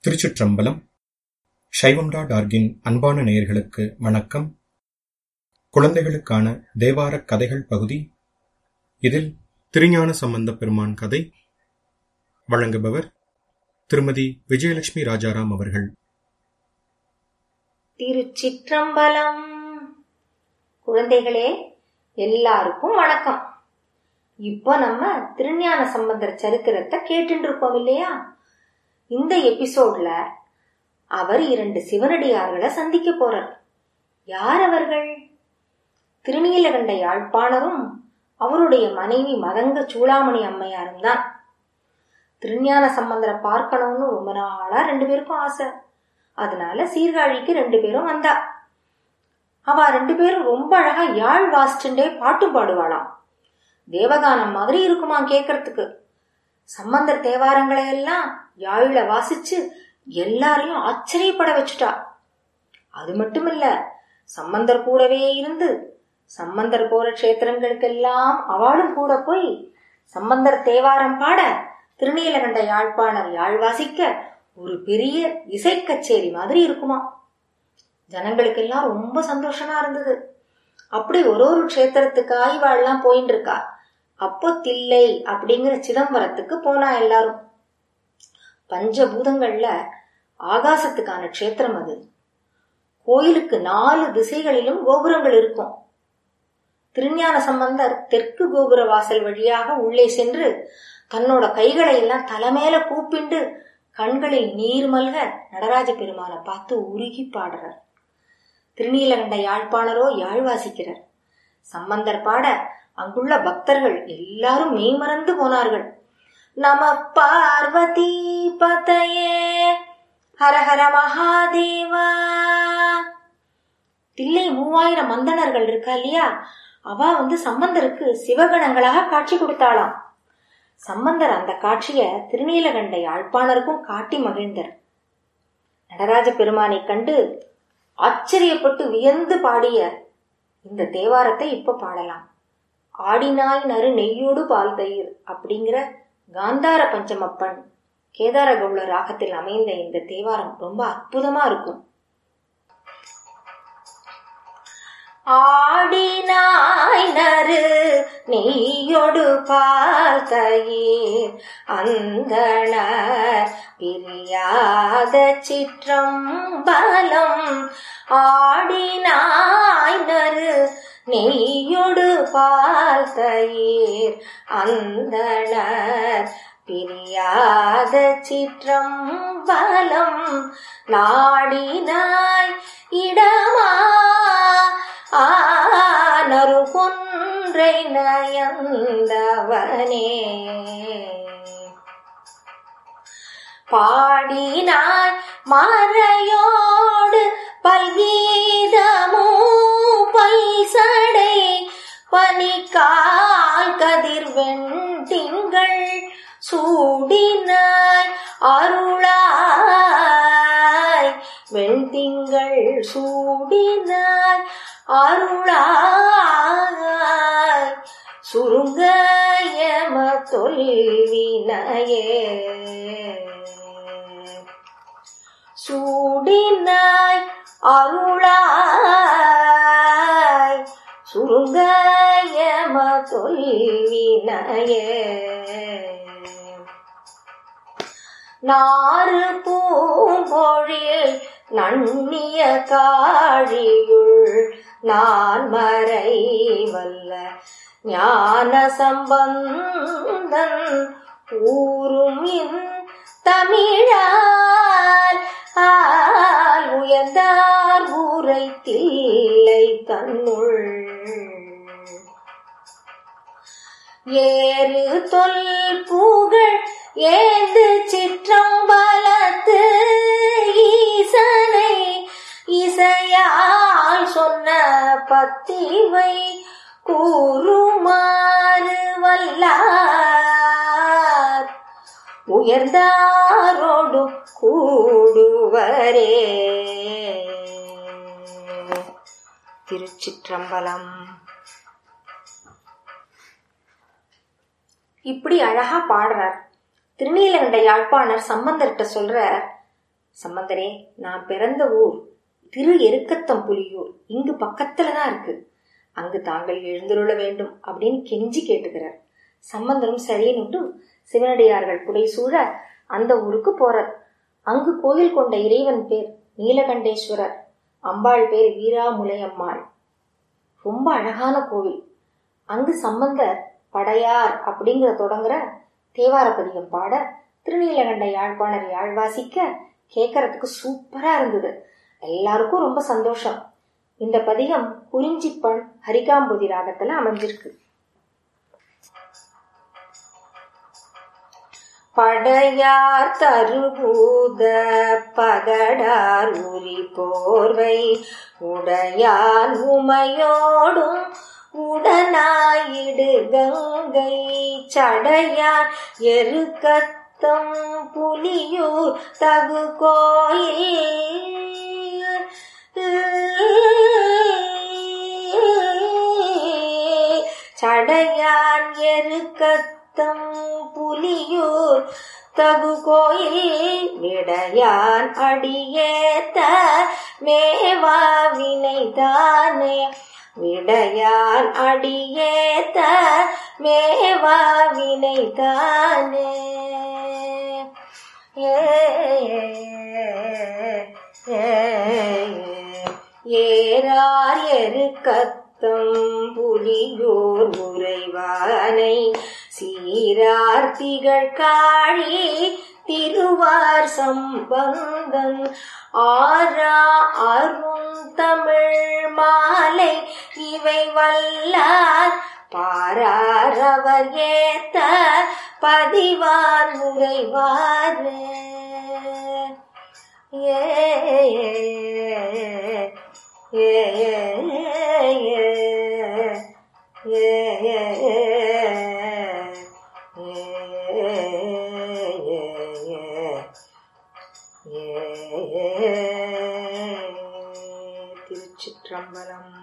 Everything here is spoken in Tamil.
திருச்சிற்றம்பலம் சைவம்டா டார்கின் அன்பான நேயர்களுக்கு வணக்கம் குழந்தைகளுக்கான தேவாரக் கதைகள் பகுதி இதில் திருஞான சம்பந்த பெருமான் கதை வழங்குபவர் திருமதி விஜயலட்சுமி ராஜாராம் அவர்கள் திருச்சிற்றம்பலம் குழந்தைகளே எல்லாருக்கும் வணக்கம் இப்போ நம்ம திருஞான சம்பந்தர் சரித்திரத்தை கேட்டுட்டு இருக்கோம் இல்லையா இந்த எபிசோட்ல அவர் இரண்டு சிவனடியார்களை சந்திக்க போறார் யார் அவர்கள் திருநீலகண்ட யாழ்ப்பாணரும் அவருடைய மனைவி மதங்க சூளாமணி அம்மையாரும் தான் திருஞான சம்பந்தரை பார்க்கணும்னு ரொம்ப நாளா ரெண்டு பேருக்கும் ஆசை அதனால சீர்காழிக்கு ரெண்டு பேரும் வந்தா அவ ரெண்டு பேரும் ரொம்ப அழகா யாழ் வாசிச்சுட்டே பாட்டும் பாடுவாளாம் தேவகானம் மாதிரி இருக்குமா கேட்கறதுக்கு சம்பந்தர் தேவாரங்களை எல்லாம் யாழில வாசிச்சு எல்லாரையும் ஆச்சரியப்பட வச்சுட்டா அது மட்டும் இல்ல சம்பந்தர் கூடவே இருந்து சம்பந்தர் போற க்ஷேத்திரங்களுக்கெல்லாம் அவளும் கூட போய் சம்பந்தர் தேவாரம் பாட திருநீலகண்ட யாழ்ப்பாணர் யாழ் வாசிக்க ஒரு பெரிய இசை கச்சேரி மாதிரி இருக்குமா ஜனங்களுக்கெல்லாம் ரொம்ப சந்தோஷமா இருந்தது அப்படி ஒரு ஒரு க்ஷேத்திரத்துக்கு ஆய்வாள்லாம் போயின்னு இருக்கா அப்போ தில்லை அப்படிங்கிற சிதம்பரத்துக்கு போனா எல்லாரும் பஞ்சபூதங்கள்ல ஆகாசத்துக்கான க்ஷேத்திரம் அது கோயிலுக்கு நாலு திசைகளிலும் கோபுரங்கள் இருக்கும் திருஞான சம்பந்தர் தெற்கு கோபுர வாசல் வழியாக உள்ளே சென்று தன்னோட கைகளை எல்லாம் தலைமையில கூப்பிண்டு கண்களில் நீர் மல்க நடராஜ பெருமானை பார்த்து உருகி பாடுறார் திருநீலகண்ட யாழ்ப்பாணரோ யாழ் வாசிக்கிறார் சம்பந்தர் பாட அங்குள்ள பக்தர்கள் எல்லாரும் மெய்மறந்து போனார்கள் நம பார்வதி பதையே ஹரஹர மகாதேவா தில்லை மூவாயிரம் மந்தனர்கள் இருக்கா இல்லையா அவ வந்து சம்பந்தருக்கு சிவகணங்களாக காட்சி கொடுத்தாளாம் சம்பந்தர் அந்த காட்சிய திருநீலகண்ட யாழ்ப்பாணருக்கும் காட்டி மகிழ்ந்தர் நடராஜ பெருமானை கண்டு ஆச்சரியப்பட்டு வியந்து பாடிய இந்த தேவாரத்தை இப்ப பாடலாம் ஆடினாய் நறு நெய்யோடு பால் தயிர் அப்படிங்கிற காந்தார பஞ்சமப்பன் கேதார கவுள ராகத்தில் அமைந்த இந்த தேவாரம் ரொம்ப அற்புதமா இருக்கும் ஆடினாய் நறு நெய்யொடு பால் தயிர் அந்தணர் பிரியாத சிற்றம் பலம் ஆடினாய் நறு நெய்யொடு பால் தயிர் அந்தணர் பிரியாத சிற்றம் பலம் நாடினாய் இடமா ஆனரு கொன்றை நயந்தவனே பாடினாய் மறையோடு பல்கீதமோ பல்சடை பனிக்கால் கதிர்வெண் திங்கள் சூடினாய் அருளாய் வெண்திங்கள் சூடினாய் அருளாய் சுருங்கயம தொல்வினையே சூடினாய் அருளாய் சுருங்கயம தொல்வினையே நாறு பூம்பொழில் நன்னிய காழியுள் நான் மறை வல்ல ஞான சம்பந்தன் ஊரும் இன் தமிழால் ஆல் உயர்ந்தார் ஊரை தில்லை தன்னுள் ஏறு தொல் புகழ் ஏந்து சிற்றம்பலத்து ஈசனை இசையால் சொன்ன பத்திவை கூறுமாறு வல்லார் உயர்ந்தாரோடு கூடுவரே திருச்சிற்றம்பலம் இப்படி அழகா பாடுறார் திருநீலகண்ட யாழ்ப்பாணர் சம்பந்தர்கிட்ட சொல்றார் சம்பந்தரே நான் பிறந்த ஊர் திரு எருக்கத்தம் புலியூர் இங்கு பக்கத்துல தான் இருக்கு அங்கு தாங்கள் எழுந்துருள வேண்டும் அப்படின்னு கெஞ்சி கேட்டுக்கிறார் சம்பந்தரும் சரின்னுட்டு சிவனடியார்கள் புடைசூழ அந்த ஊருக்கு போறார் அங்கு கோயில் கொண்ட இறைவன் பேர் நீலகண்டேஸ்வரர் அம்பாள் பேர் வீராமுலையம்மாள் ரொம்ப அழகான கோவில் அங்கு சம்பந்தர் படையார் அப்படிங்கிற தொடங்குற தேவார பதிகம் பாட திருநீலகண்ட யாழ்ப்பாணர் யாழ் வாசிக்க கேட்கறதுக்கு சூப்பரா இருந்தது எல்லாருக்கும் ரொம்ப சந்தோஷம் இந்த பதிகம் குறிஞ்சிப்பண் ஹரிகாம்புதி ராகத்துல அமைஞ்சிருக்கு படையார் தருபூத பகடார் உரி போர்வை உடையான் உமையோடும் உடனாயிடு கங்கை சடையார் எருக்கத்தம் புலியூர் தகு கோயில் சடையான் எருக்கத்தம் புலியூர் தகு கோயில் விடையான் அடியேத்த மேவா வினைதானே விடையான் அடியேத்த மேவா வினைதானே ஏ ஏறார் எருக்கத்தம் புலியோர் உறைவானை சீரார் திகழ் காழி திருவார் சம்பந்தன் ஆரா அருண் தமிழ் மாலை இவை வல்லார் பாரார் அவர் ஏத்த பதிவார் உறைவாரே ஏ ஏ திருச்சிற்றம்பலம்